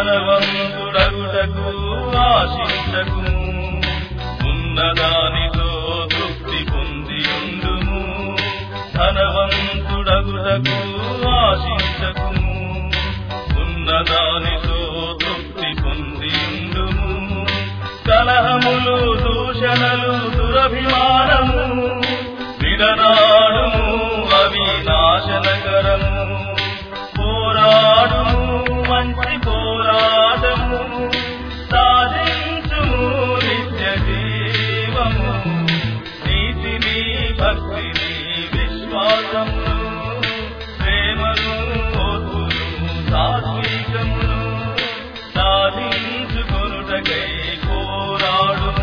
ధనవంతుడగుటకు ఆశించకు ఉన్నదానితో తృప్తి పొందియుండుము ధనవంతుడగుటకు ఆశించకు ఉన్నదానితో తృప్తి పొందియుండుము కలహములు దూషణలు దురభిమానము విడనాడుము అవి నాశనకరము పోరాడుము మంచి పోరాటము సాధించుము నిత్య జీవము నీతిని భక్తిని విశ్వాసమును ప్రేమను ఓర్పును సాత్వికమును సాధించుకొనుటకై పోరాడుము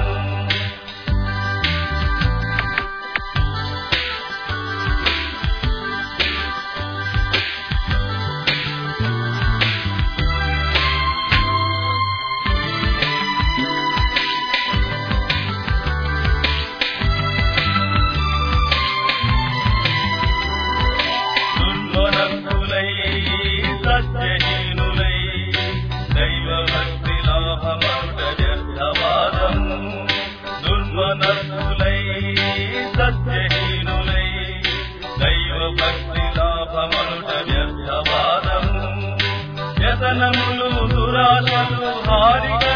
దుర్మనస్సులై సత్యహీనులై దైవ భక్తి లాభమరుట వ్యర్థవాదము దుర్మనస్సులై సత్యహీనులై దైవ భక్తి లాభమరుట వ్యర్థవాదము వ్యసనములు దురాశలు హారిక